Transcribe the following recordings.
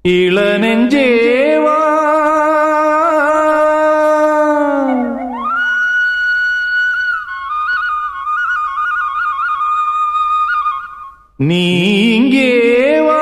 இளநெஞ்சேவா நீ இங்கே வா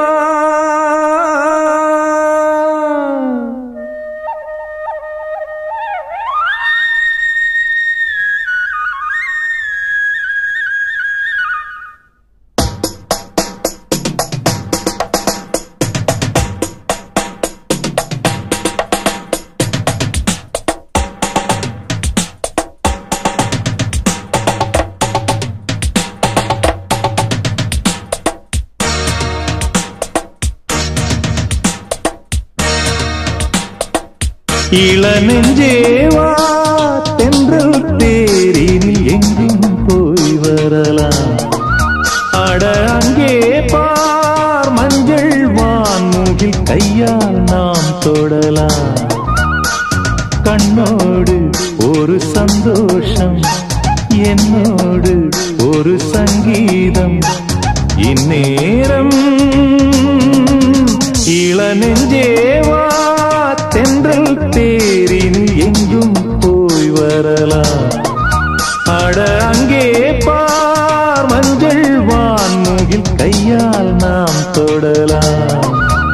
இளநெஞ்சேவா தென்றல் தேரினில் எங்கும் போய் வரலாம் அட அங்கே பார் மஞ்சள் வான்மூகில் கையால் நாம் தொடலாம் கண்ணோடு ஒரு சந்தோஷம் என்னோடு ஒரு சங்கீதம் இந்நேரம் இளநெஞ்சேவா தென்றல் தேரின் எங்கும் போய் வரலாம் அட அங்கே பார் மஞ்சள் வான்முகில் கையால் நாம் தொடலாம்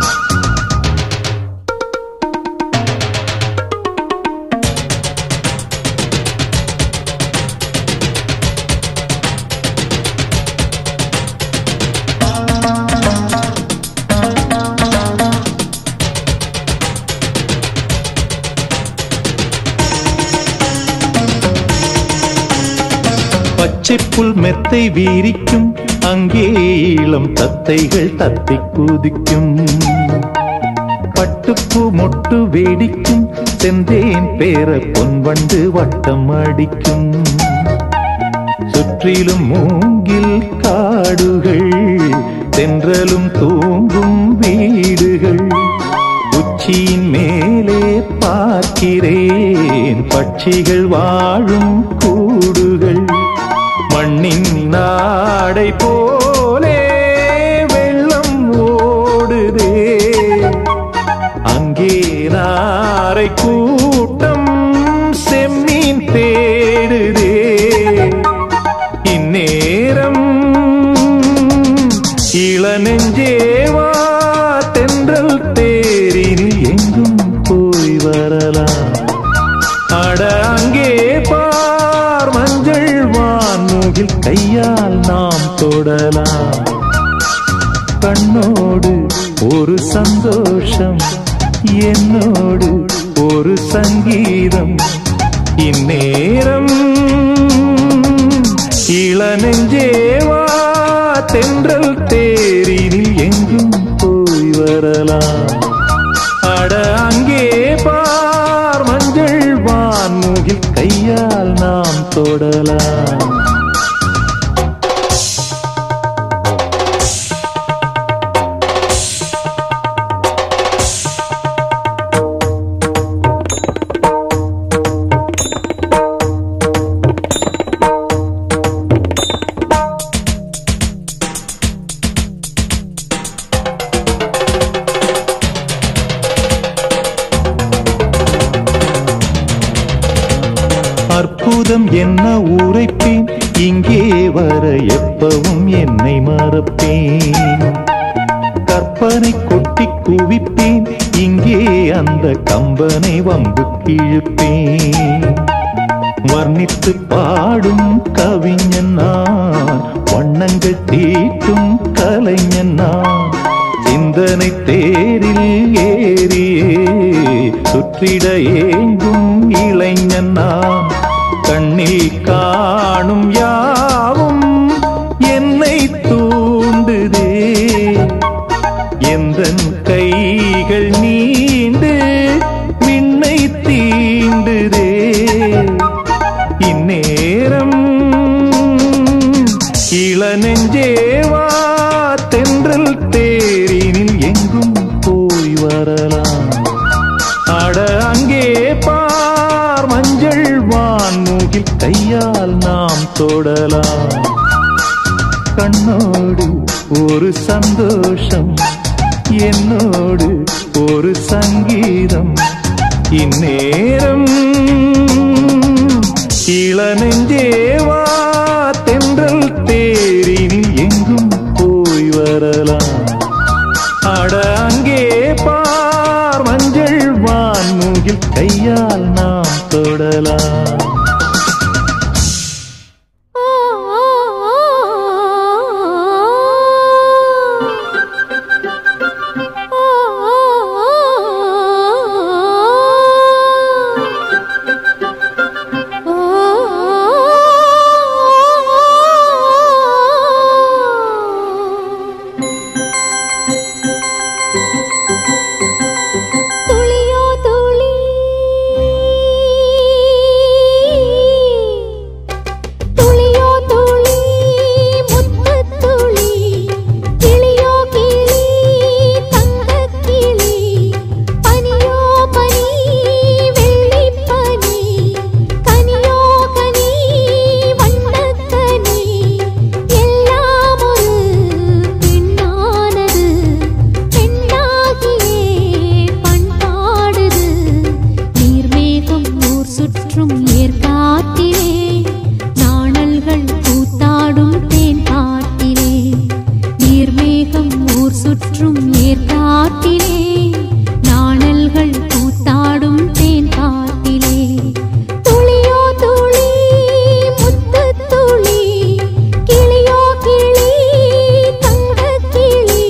பச்சைப்புல் மெத்தை வீரிக்கும் அங்கே இளம் தத்தைகள் தத்தி குதிக்கும் பட்டுப்பூ மொட்டு வேடிக்கும் செந்தேன் பேர பொன்வண்டு வட்டம் அடிக்கும் சுற்றிலும் மூங்கில் காடுகள் தென்றலும் தூங்கும் வீடுகள் உச்சியின் மேலே பார்க்கிறேன் பட்சிகள் வாழும் கூடுகள் மண்ணின் நாடை போலே வெள்ளம் ஓடுதே அங்கே நாரை கூட்டம் செம்மீன் தேடுதே இந்நேரம் இளநெஞ்சேவா தென்றல் தேரினில் எங்கும் போய் வரலாம் அட அங்கே பார் மஞ்சள் வான்முகில் கையால் நாம் தொடலாம் கண்ணோடு ஒரு சந்தோஷம் என்னோடு ஒரு சங்கீதம் இந்நேரம் இளநெஞ்சேவா தென்றல் தேரினில் எங்கும் போய் வரலாம் அட அங்கே பார் மஞ்சள் வான்முகில் கையால் நாம் தொடலாம் அற்புதம் என்ன உரைப்பேன் இங்கே வர எப்பவும் என்னை மறப்பேன் கற்பனை கொட்டி குவிப்பேன் இங்கே அந்த கம்பனை வம்பு கிழிப்பேன் வர்ணித்து பாடும் கவிஞன் நான் வண்ணங்கள் தீட்டும் கலைஞன் நான் சிந்தனை தேரில் ஏறியே சுற்றிட ஏங்கும் இளைஞன் நான் கண்ணில் காணும் யாவும் என்னை தூண்டுதே எந்தன் கைகள் நீண்டு விண்ணை தீண்டுதே இந்நேரம் இளநெஞ்சேவா தென்றல் தேரினில் எங்கும் போய் வரலாம் அட அங்கே பார் மஞ்சள் வான்மூகில் கையால் நாம் தொடலாம் கண்ணோடு ஒரு சந்தோஷம் என்னோடு சங்கீதம் இந்நேரம் இளநெஞ்சேவா தென்றல் தேரினில் எங்கும் போய் வரலாம் அட அங்கே பார் மஞ்சள் வான்மூகில் கையால் நாம் தொடலாம் துளியோ துளி துளியோ துளி முத்துத் துளி கிளியோ கிளி தங்கக் கிளி பனியோ பனி வெள்ளிப் பனி கனியோ கனி வண்ணக் கனி எல்லாம் ஒரு பெண்ணானது பெண்ணாகியே பண்பாடுது நீர்மேகம் ஊர் சுற்றும் ஏற்காட்டிலே நாணல்கள் கூத்தாடும் தேன் காட்டிலே நீர்மேகம் ஊர் சுற்றும் ஏற்காட்டிலே நாணல்கள் கூத்தாடும் தேன் காட்டிலே துளியோ துளி முத்துத் துளி கிளியோ கிளி தங்கக் கிளி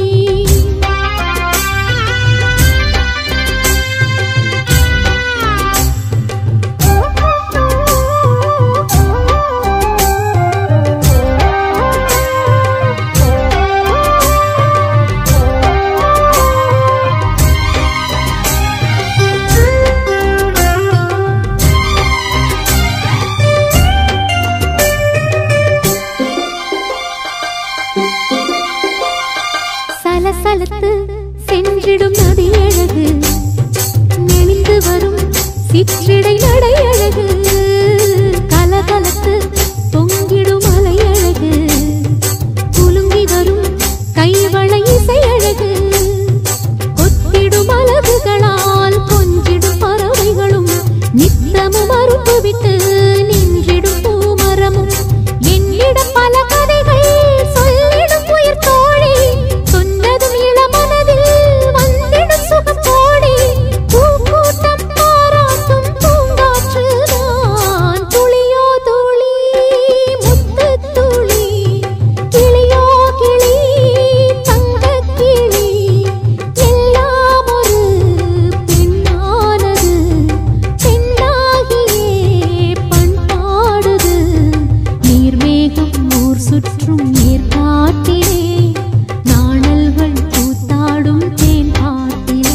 சலசலத்து சென்றிடும் நதி அழகு நெளிந்து வரும் சிற்றிடை நடை அழகு கலகலத்து பொங்கிடும் அலை அழகு குலுங்கி வரும் கைவளை இசை அழகு கொத்திடும் அலகுகளால் கொஞ்சிடும் பறவைகளும் நித்தமும் அறுப்பு விட்டு நின்றிடும் பூமரமும் என்னிடம் பல கதைகள் சொல்லிடும் உயிர் தோழி சொன்னதும் இளமனதில் வந்திடும் சுகம் கோடி பூக்கூட்டம் பாராட்டும் பூங்காற்றுதான் துளியோ துளி முத்துத் துளி கிளியோ கிளி தங்கக் கிளி எல்லாம் ஒரு பெண்ணானது பெண்ணாகியே பண்பாடுது நீர்மேகம் ஊர் சுற்றும் ஏற்காட்டிலே நாணல்கள் கூத்தாடும் தேன் காட்டிலே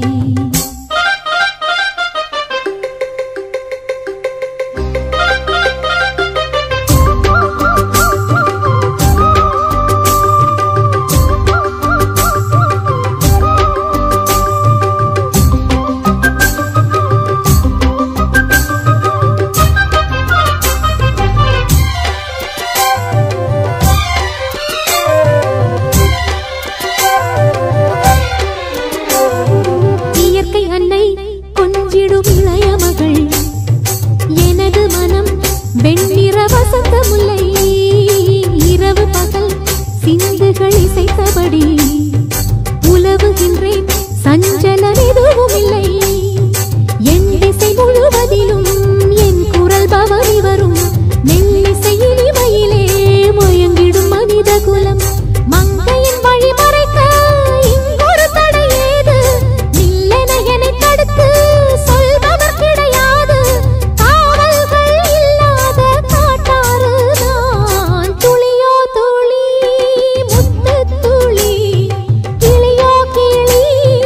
இயற்கை அன்னை கொஞ்சிடும் இளைய மகள் எனது மனம் வெண்ணிற வசந்த முல்லை இரவு பகல் சிந்துகள் இசைத்தபடி உலவுகின்றேன் சஞ்சலம் எதுவும் இல்லை என் திசை முழுவதிலும் என் குரல் பவனி வரும் மெல்லிசையில் இமையிலே முயங்கிடும் மனித குலம் மங்கையின் வழி மறைக்க இங்கொரு தடை ஏது நில்லென என்னை தடுத்து சொல்பவர் கிடையாது காவல்கள் இல்லாத காட்டாறு நான் துளியோ துளி முத்துத் துளி கிளியோ கிளி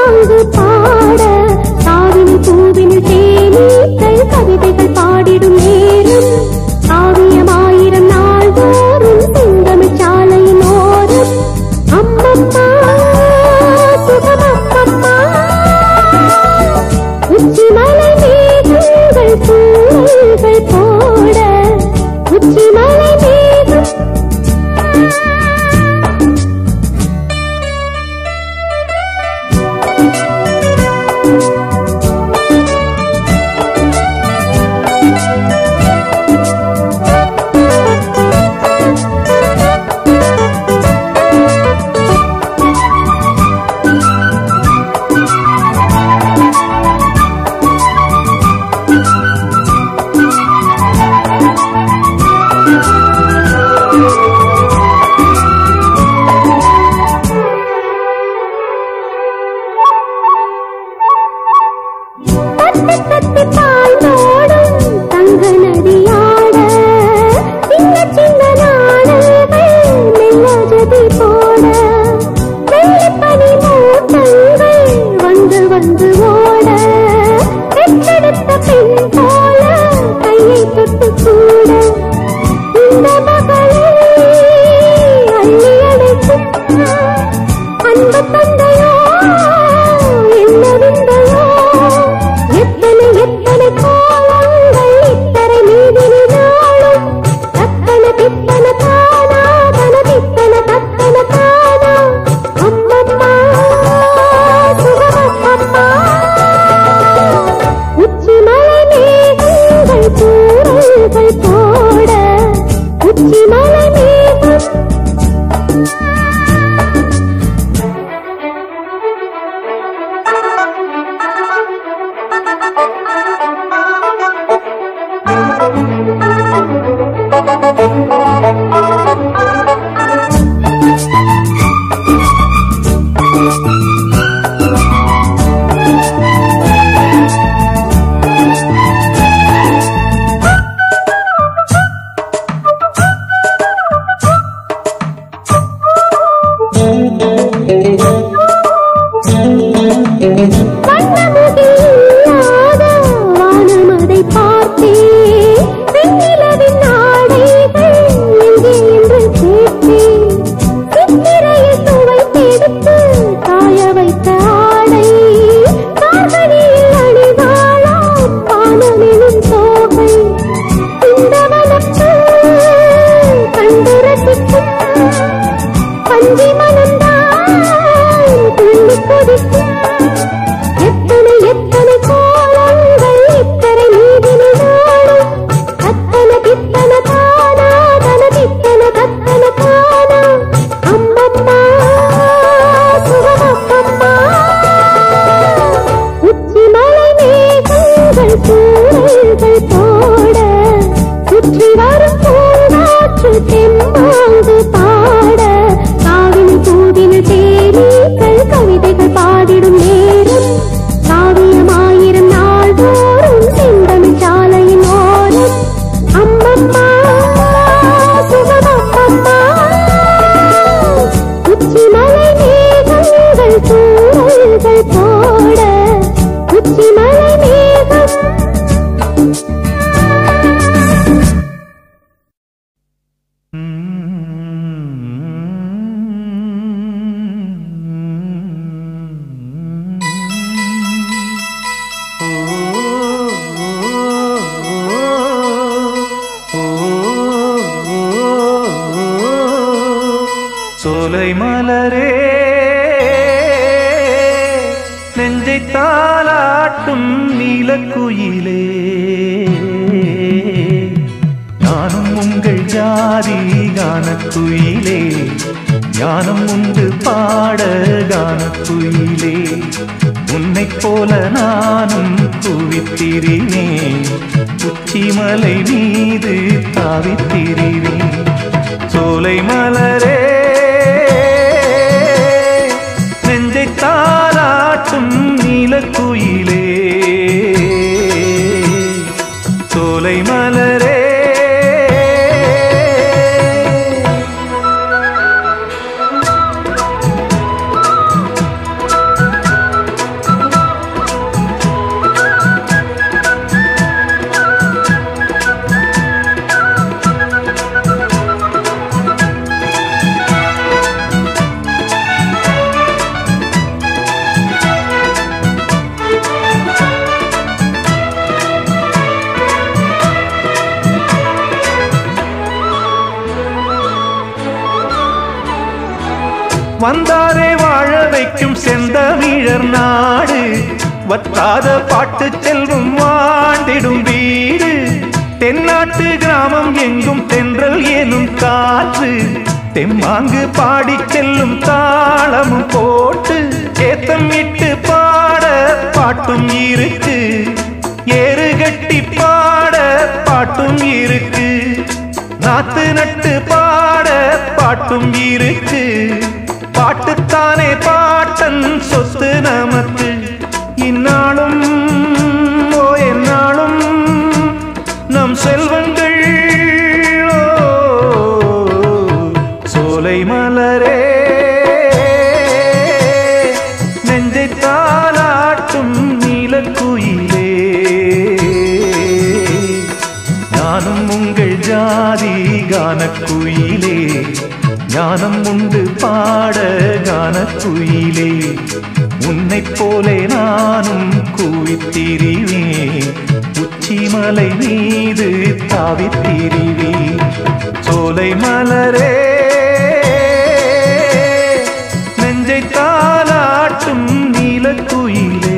தெம்மாங்கு பாட தாவினி பூவினி தேனீக்கள் கவிதைகள் பாடிடும் நேரம் காவியமாயிரம் நாள்தோறும் செந்தமிழ் சாலையின் ஓரம் அம்மம்மா சுகமம்மம்மா உச்சிமலை மேகங்கள் பூங்கள் போட உச்சிமலை மேகம் தத்தி தத்தி பாய்ந்தோடும் தங்க நதியாட சின்ன சின்ன நாணல்கள் மெல்ல ஜதி போட வெள்ளிப்பனி மூட்டங்கள் வந்து வந்து ஓட பெற்றெடுத்த பெண் போல கையை தொட்டு கூட இந்த மகளை அள்ளி அழைக்கும் அன்பு தந்தையோ என்ன விந்தையோ எத்தனை எத்தனை கோலங்கள் இத்தனை மீதினி நாளும் தத்தன தித்தன தானா தன தித்தன தத்தன தானா அம்மம்மா சுகமம்மம்மா உச்சிமலை மேகங்கள் தூரல்கள் போட உச்சிமலை மேகம் வண்ணமுகில்லாத வானமதை பார்த்தேன் வெண்ணிலவின் ஆடைகள் எங்கே என்று கேட்டேன் சித்திரையில் துவைத்தெடுத்து காய வைத்த ஆடை கார்கழியில் அணிவாளாம் பானமெனும் தோகை இந்த வனப்பு கண்டு ரசிக்கும் பஞ்சி மனந்தான் துள்ளி கொதிக்கும் எத்தனை எத்தனை கோலங்கள் இத்தனை நீதினி நாடும் தத்தன தித்தன தானா தன தித்தன தத்தன தானா அம்மம்மா சுகமம்மம்மா உச்சிமலை மேகங்கள் தூரல்கள் போட சுற்றி வரும் பூங்காற்று தெம்மாங்கு பாட காவினி பூவினி தேனீக்கள் கவிதைகள் பாடிடும் நேரம் காவியமாயிரம் நாள்தோறும் செந்தமிழ் சாலையின் ஓரம் அம்மம்மா சுகமம்மம்மா உச்சிமலை மேகங்கள் தூரல்கள் போட உச்சிமலை மேகம் சோலை மலரே நெஞ்சை தாளாட்டும் நீலக்குயிலே நானும் உங்கள் ஜாதி கானக்குயிலே ஞானம் உண்டு பாட கானக்குயிலே உன்னைப் போல நானும் குவித்திரினேன் உச்சிமலை மீது தாவித்திரிவேன் சோலை மலரே நெஞ்சை தாளாட்டும் நீலக்குயிலே சோலை மலரே வந்தாரே வாழ வைக்கும் செந்தமிழர் நாடு வத்தாத பாட்டு செல்வம் வாழ்ந்திடும் வீடு தென்னாட்டு கிராமம் எங்கும் தென்றல் எனும் காற்று தெம்மாங்கு பாடி செல்லும் தாளமும் போட்டு ஏத்தம் இட்டு பாட பாட்டும் இருக்கு ஏறு கட்டி பாட பாட்டும் இருக்கு நாத்து நட்டு பாட பாட்டும் இருக்கு பாட்டுத்தானே பாட்டன் சொத்து நமக்கு இந்நாளும் ஓ எந்நாளும் நம் செல்வங்கள் ஓ, சோலை மலரே நெஞ்சை தாளாட்டும் நீலக்குயிலே நானும் உங்கள் ஜாதி கானக்குயிலே ஞானம் உண்டு பாட கானக்குயிலே உன்னைப் போலே நானும் கூவித்திரிவேன் உச்சிமலை மீது தாவித்திரிவேன் சோலை மலரே நெஞ்சை தாளாட்டும் நீலக்குயிலே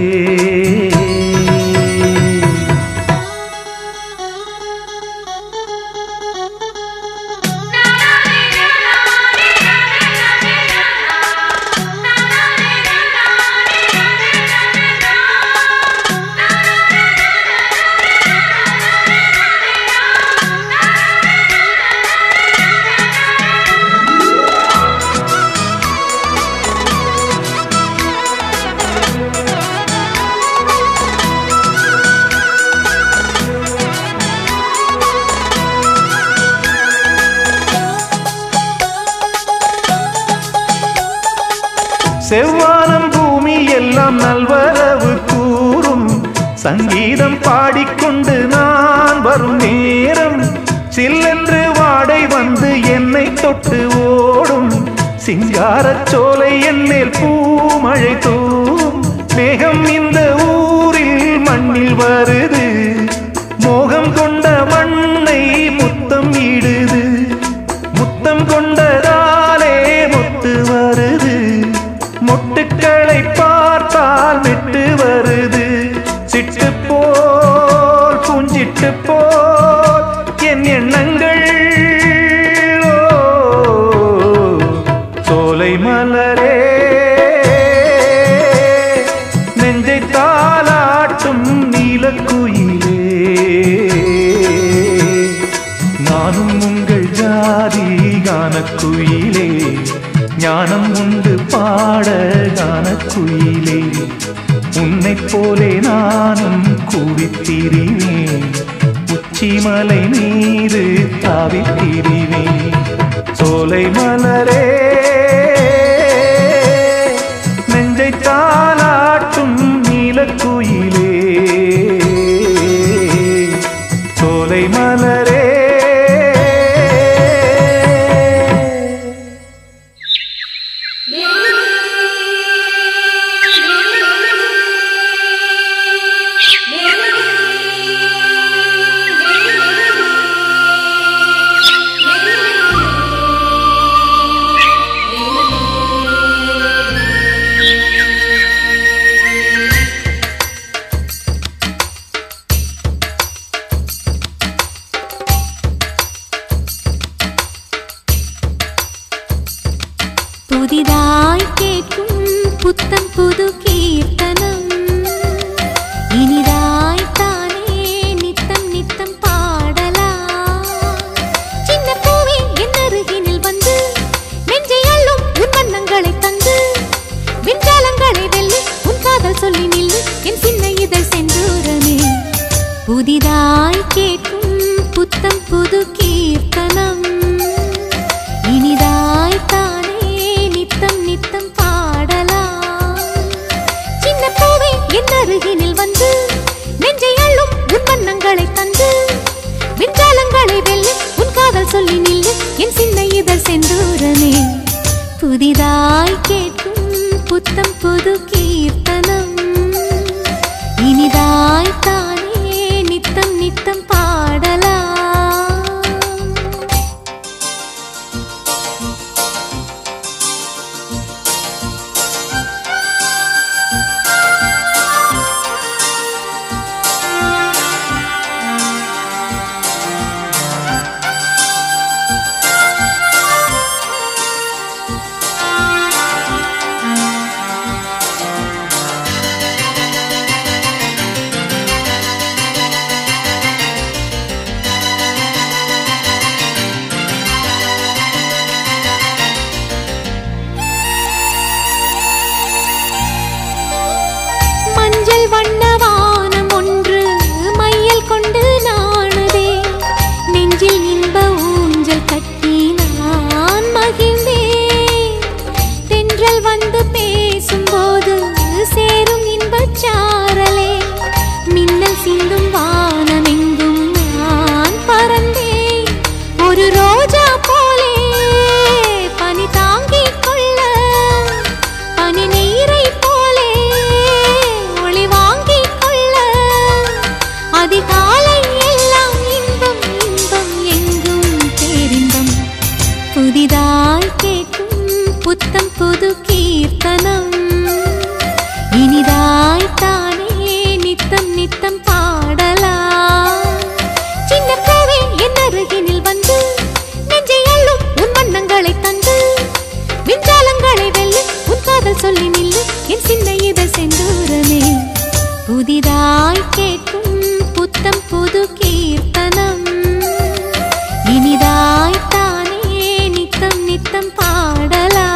செவ்வானம் பூமி எல்லாம் நல்வரவு கூறும் சங்கீதம் பாடிக்கொண்டு நான் வரும் நேரம் சில்லென்று வாடை வந்து என்னை தொட்டு ஓடும் சிங்காரச் சோலை என்மேல் பூமழை தூவும் மேகம் இந்த ஊரில் மண்ணில் வருது மோகம் கொண்ட மண்ணை முத்தம் இடுது முத்தம் கொண்டதாலே முத்து வருது மொட்டுக்களை பார்த்தால் விட்டு வருது சிட்டு போல் பூஞ்சிட்டு போல் என் எண்ணங்கள் ஓ, சோலை மலரே நெஞ்சை தாளாட்டும் நீலக்குயிலே நானும் உங்கள் ஜாதி கானக்குயிலே ஞானம் உண்டு பாட கானக்குயிலே உன்னைப் போலே நானும் கூவித்திரிவேன் உச்சிமலை மீது தாவித்திரிவேன் சோலை மலரே நெஞ்சை தாளாட்டும் நீலக்குயிலே சோலை மலரே புதிதாய் கேட்கும் புத்தம் புது கீர்த்தனம் இனிதாய் தானே நித்தம் நித்தம் பாடலாம் சின்ன பூவே என் அருகினில் வந்து நெஞ்சை அள்ளும் உன் வண்ணங்களை தந்து விஞ்ஞாலங்களை வெல்லி உன் காதல் சொல்லி நில்லு என் சின்ன இதழ் செந்தூரமே புதிதாய் கேட்கும் புத்தம் புது கீர்த்தனம் இனிதாய் தானே நித்தம் நித்தம் பாடலாம் சின்ன பூவே என் அருகினில் வந்து நெஞ்சை அள்ளும் உன் வண்ணங்களை தந்து விஞ்ஞாலங்களை வெல்லி உன் காதல் சொல்லி நில்லு என் சின்ன இதழ் செந்தூரமே புதிதாய் கேட்கும் புத்தம் புது கீர்த்தனம் இனிதாய் தானே நித்தம் நித்தம் பாடலாம் என் சின்ன இதழ் செந்தூரமே புதிதாய் கேட்கும் புத்தம் புது கீர்த்தனம் இனிதாய் தானே நித்தம் நித்தம் பாடலாம்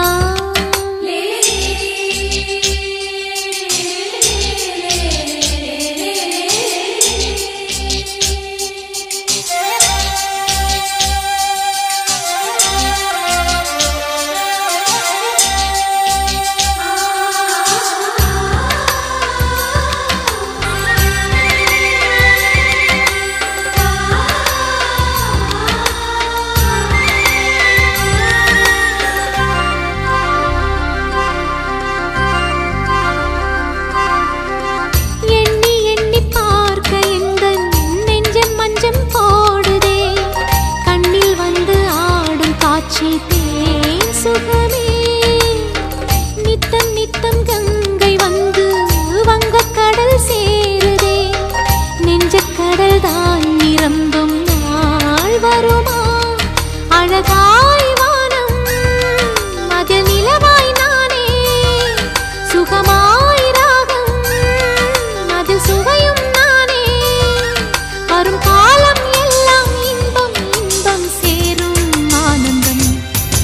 எண்ணி எண்ணி பார்க்க எந்தன் நெஞ்சம் மஞ்சம் போடுதே கண்ணில் வந்து ஆடும் காட்சி தேன் சுகமே நித்தம் நித்தம் கங்கை வந்து வங்கக் கடல் சேருதே நெஞ்சக் கடல் தான் நிரம்பும் நாள் வருமா அழகாய் வானம் அதில் நிலவாய் நானே சுகமாய் ராகம் அதில் சுவையும் நானே வரும் காலம் எல்லாம் இன்பம் இன்பம் சேரும் ஆனந்தம்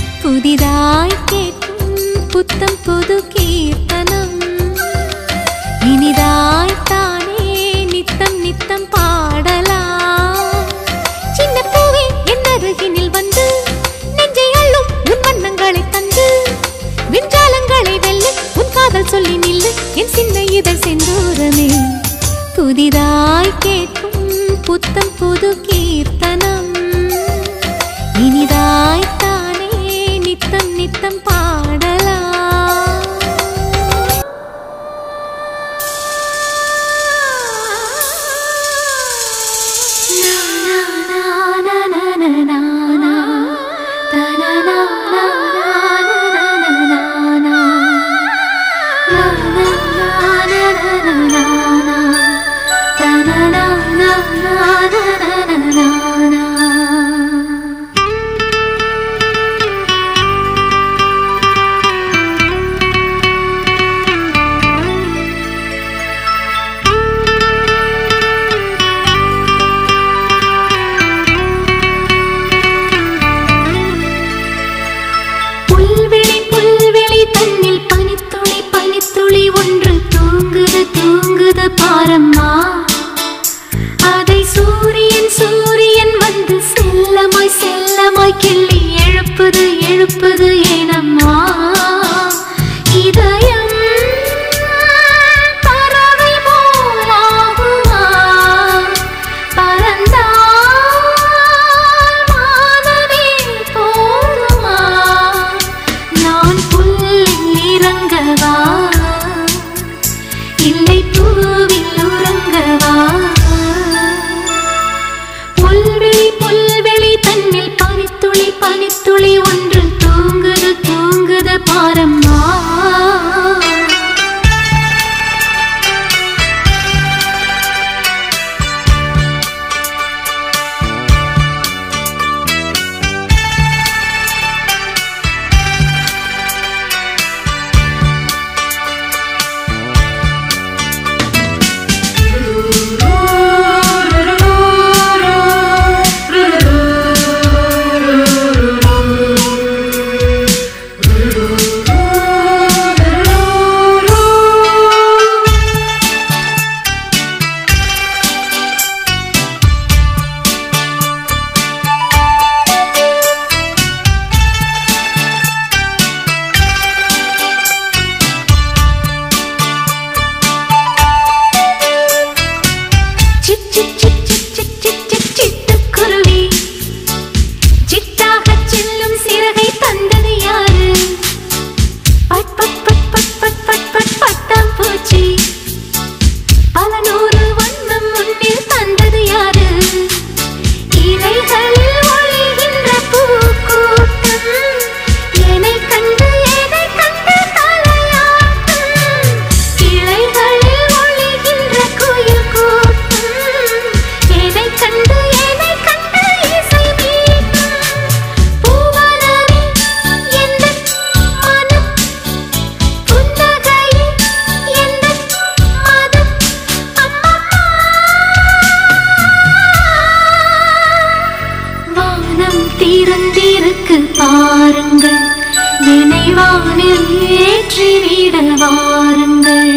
திறந்திருக்கு பாருங்கள் நினைவானில் ஏற்றிவிட வாருங்கள்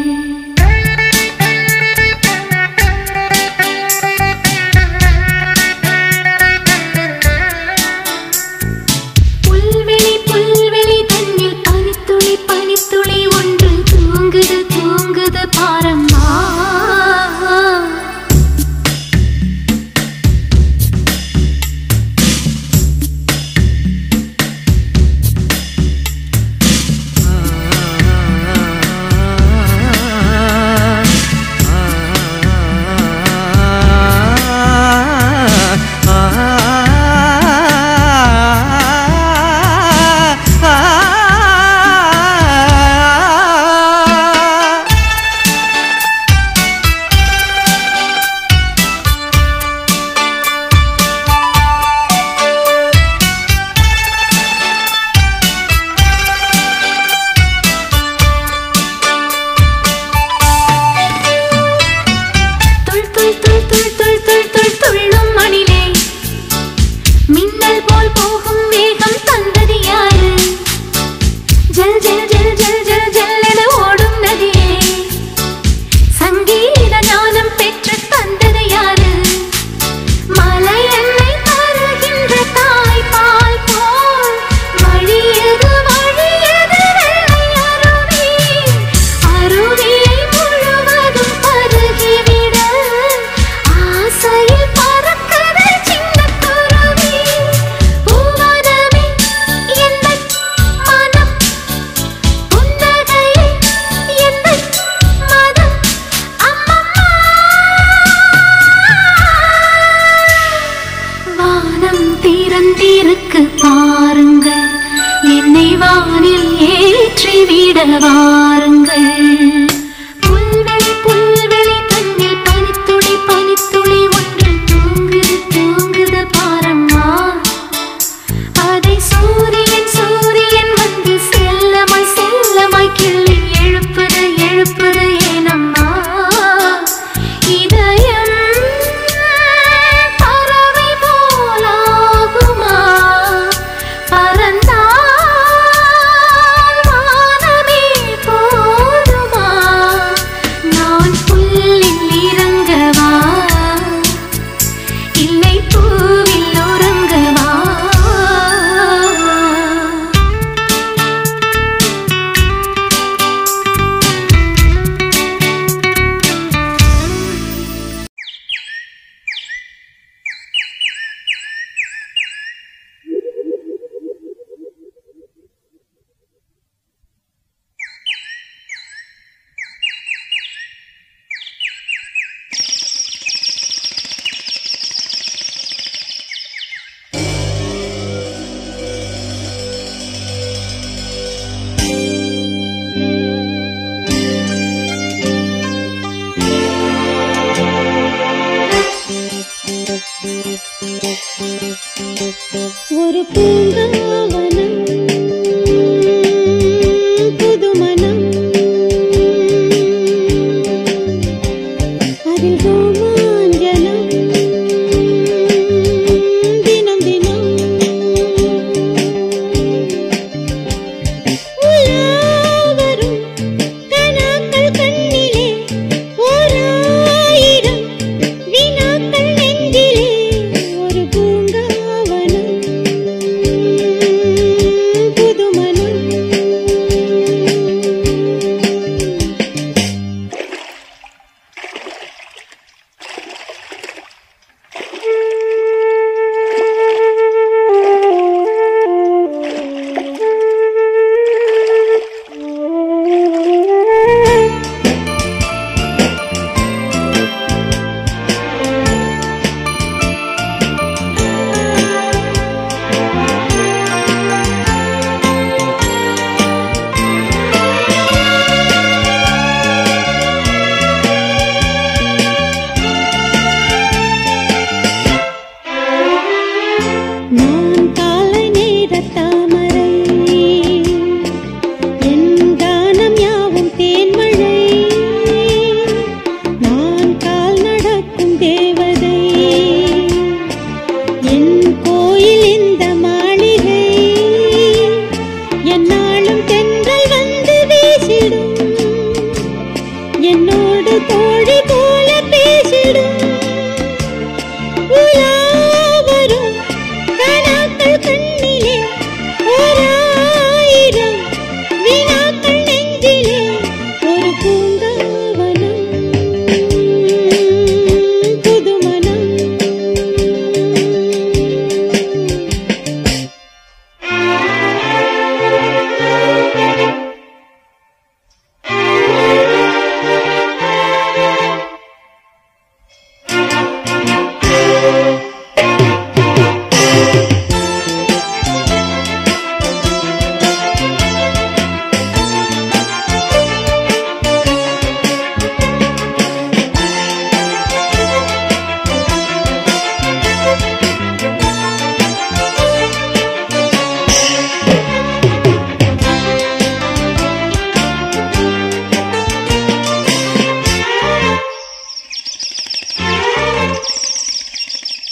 புல்வெளி புல்வெளி தன்னில் பனித்துளி பனித்துளி ஒன்று தூங்குது தூங்குது பாரம்மா துள் துள் துள் துள் துள் துள் துள் துள்ளும் மணிலே மின்னல் போல் போகும் வேகம் தந்தது யாரு ஜல் ஜல் ஜல் ஜல் ஜல் ஜல் என ஓடும் நதியே சங்கீத ஞானம் பெற்று தந்தது யாரு மலை எண்ணெய் தருகின்ற தாய்ப்பால் போல் வழியது வழியது வெள்ளை அருவி அருவியை முழுவதும் பருகிவிட ஆசையில் பறக்குது சின்னக் குருவி. பூவனமே எந்தன் மனம், புன்னகையே எந்தன் மதம். அம்மம்மா. வானம் திறந்திருக்கு பாருங்கள் என்னை வானில் ஏற்றிவிட வாருங்கள் புல்வெளி புல்வெளி தன்னில் பனித்துளி பனித்துளி ஒன்று தூங்குது தூங்குது பாரம்மா அதை சூரியன் சூரியன் வந்து செல்லமாய் செல்லமாய் கிள்ளி எழுப்புது எழுப்புது ஏனம்மா இதயம் பறவை போலாகுமா பறந்தால் வானமே போதுமா நான் புல்லில் இறங்கவா இல்லை பூவில் உறங்கவா ஒரு பூங்காவனம் புதுமணம் அதில் ரோமாஞ்சனம் தினம் தினம் உலாவரும் கனாக்கள் கண்ணிலே ஓராயிரம் வினாக்கள் நெஞ்சிலே ஒரு பூங்காவனம்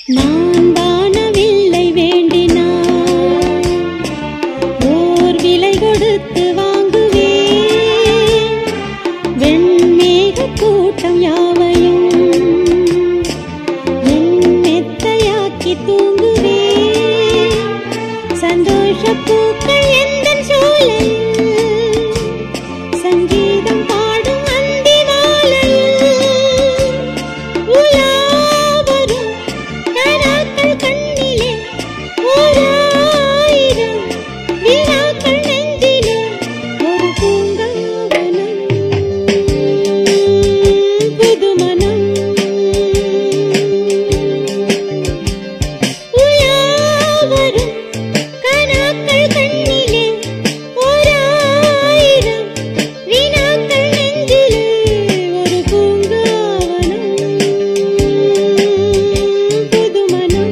நான் வானவில்லை வேண்டினான் ஓர் விலை கொடுத்து வாங்குவேன் வெண்மேக கூட்டம் யாவையும் என் மெத்தையாக்கி தூங்குவேன் சந்தோஷ பூக்கள் எந்தன் சோலையில் சங்கீதம் பாடும் அந்தி மாலையில் உலாவரும் கனாக்கள் கண்ணிலே ஓராயிரம் வினாக்கள் நெஞ்சிலே ஒரு பூங்காவனம் புதுமனம் உலாவரும் கனாக்கள் கண்ணிலே ஓராயிரம் வினாக்கள் நெஞ்சிலே ஒரு பூங்காவனம் புதுமனம்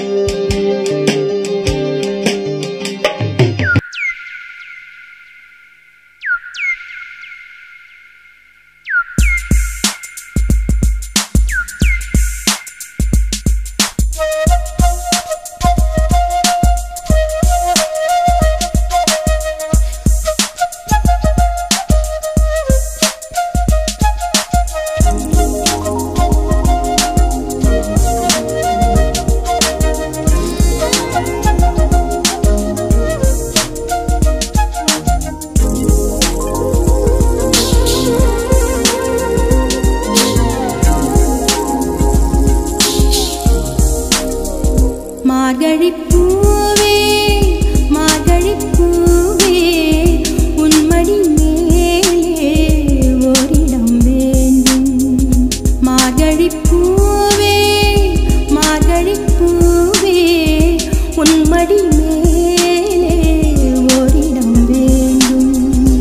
மார்கழி பூவே மார்கழி பூவே உன்மடி மேலே ஓரிடம் வேண்டும் மார்கழி பூவே மார்கழி பூவே உன்மடி மேலே ஓரிடம் வேண்டும்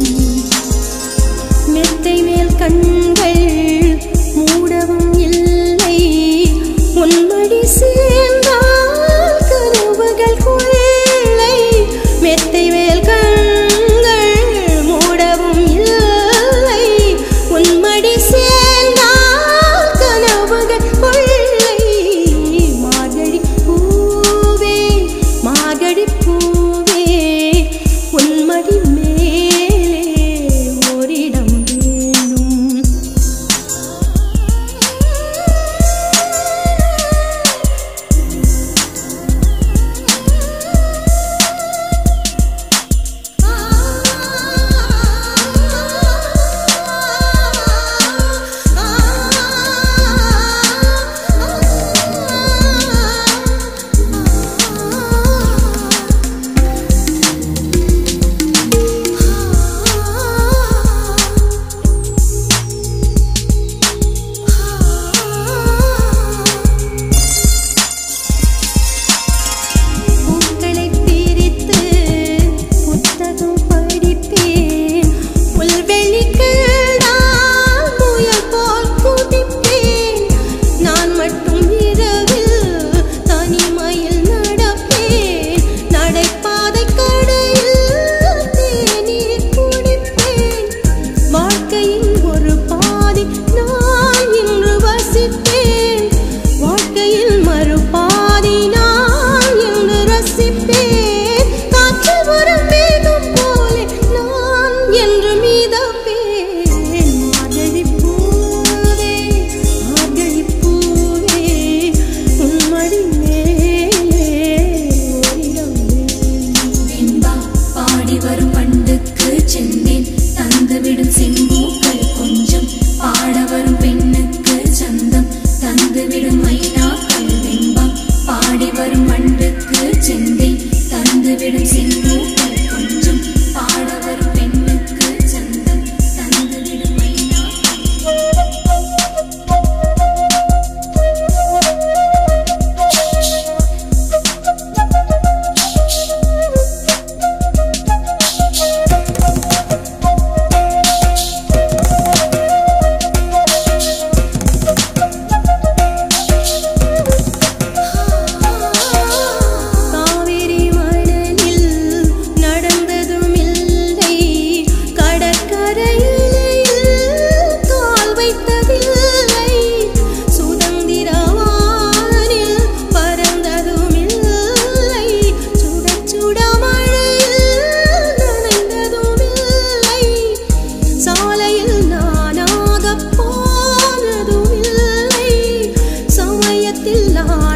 மெத்தை மேல் கண்கள் மூடவும் இல்லை உன்மடி சேர்ந்தால் கனவுகள் கொள்ளை மெத்தை மேல் கண்கள் மூடவும் இல்லை உன்மடி சேர்ந்தால் கனவுகள் கொள்ளை மார்கழி பூவே மார்கழி பூவே உன்மடி மேலே ஓரிடம் வேணும்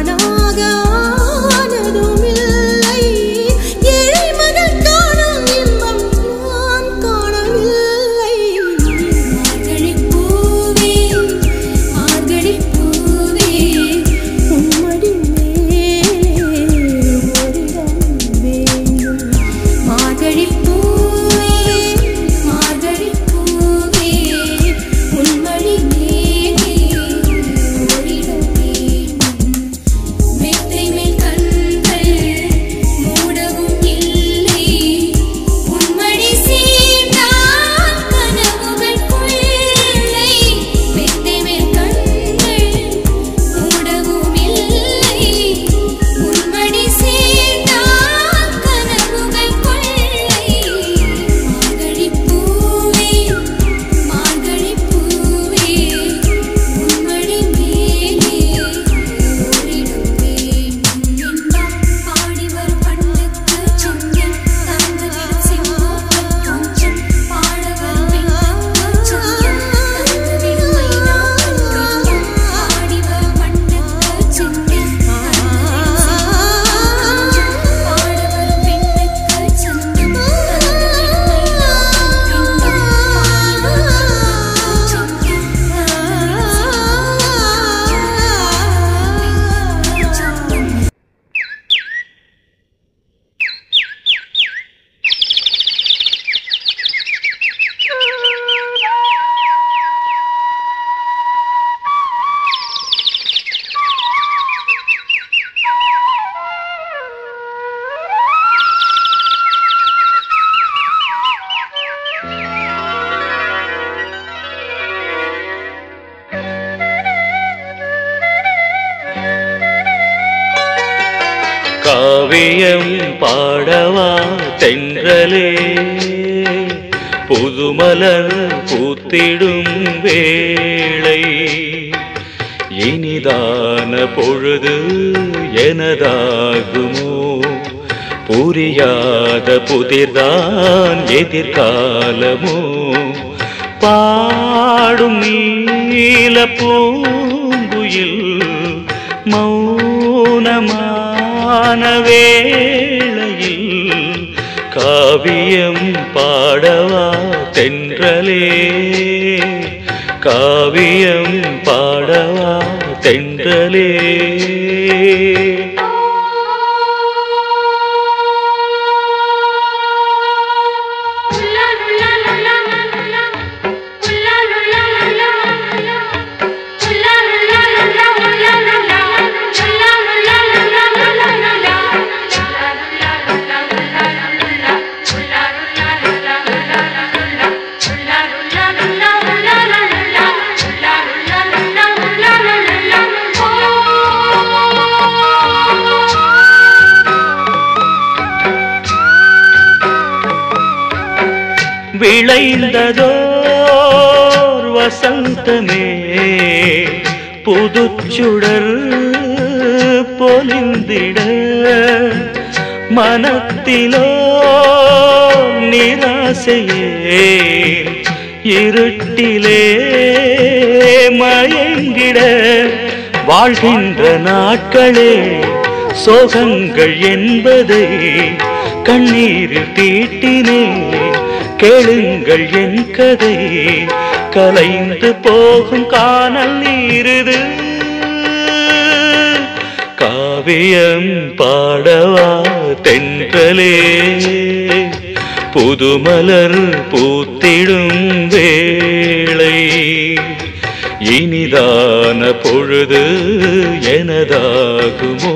தானாக ஆனதும் இல்லை ஏழை மகன் காணும் இன்பம் நான் காணவில்லை மார்கழிப் பூவே மார்கழிப் பூவே உம்மடி மேலே ஓரிடம் வேண்டும் மார்கழிப் பூவே மார்கழிப் பூவே உன்மடி மேலே ஓரிடம் வேண்டும் மெத்தை மேல் கண்கள் மூடவும் இல்லை உன்மடி சேர்ந்தால் கனவுகள் கொள்ளை மெத்தை மேல் கண்கள் மூடவும் இல்லை உன்மடி சேர்ந்தால் கனவுகள் கொள்ளை மார்கழிப் பூவே மார்கழிப் பூவே உன்மடி மேலே ஓரிடம் வேண்டும் என்பார் பாடி வரும் பண்ணுக்கு சொந்தம் தந்துவிடும் செங்கோப்பை கொஞ்சம் பாட வரும் பெண்ணுக்கு சொந்தம் தந்துவிடும் மைனாக்கள் கொஞ்சம் பாடி வரும் பண்ணுக்கு சொந்தம் தந்துவிடும் செங்கோப்பை கொஞ்சம் பாட வரும் பெண்ணுக்கு சொந்தம் தந்துவிடும் மைனாக்கள் கொஞ்சம் பாடி வரும் பண்ணுக்கு சொந்தம் காவியம் பாடவா தென்றலே புதுமலர் பூத்திடும் வேளை இனிதான பொழுது எனதாகுமோ புரியாத புதிர்தான் எதிர்காலமோ பாடும் நீல பூங்குயில் மௌனமான வேளையில் காவியம் பாடவா தென்றலே காவியம் பாடவா தென்றலே விளைந்ததோர் வசந்தமே புதுச்சுடர் பொலிந்திட மனத்திலோ நிராசையே இருட்டிலே மயங்கிட வாழ்கின்ற நாட்களே சோகங்கள் என்பதை கண்ணீரில் தீட்டினேன் கேளுங்கள் என் கதை கலைந்து போகும் காணல் நீருது காவியம் பாடவா தென்றலே புதுமலர் பூத்திடும் வேளை இனிதான பொழுது எனதாகுமோ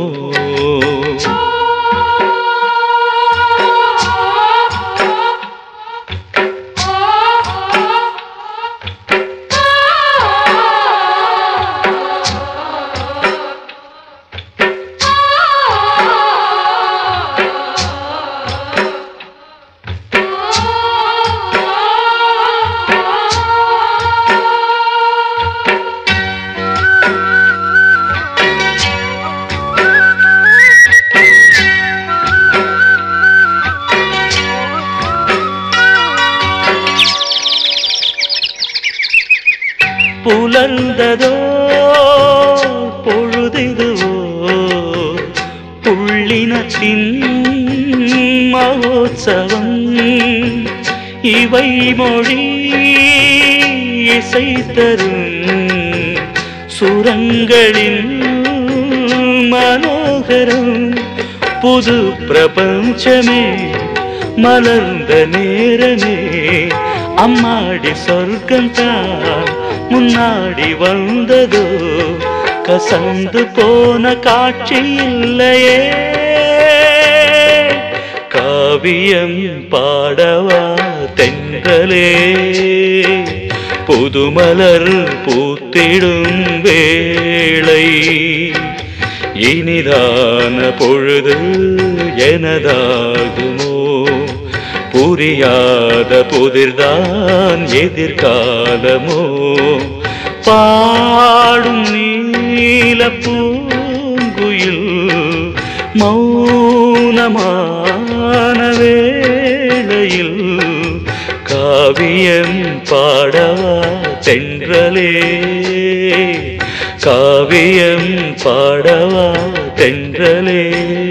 Oh புள்ளினத்தின் மகோத்சவம் இவை மொழி இசை தரும் சுரங்களின் மனோகரம் புது பிரபஞ்சமே மலர்ந்த நேரமே அம்மாடி சொர்க்கம் தான் முன்னாடி வந்ததோ கசந்து போன காட்சி இல்லையே காவியம் பாடவா தென்றலே புதுமலர் பூத்திடும் வேளை இனிதான பொழுது எனதாகுமோ புரியாத புதிர்தான் எதிர்காலமோ பாடும் நீல பூங்குயில் மௌனமான வேளையில் காவியம் பாடவா தென்றலே காவியம் பாடவா தென்றலே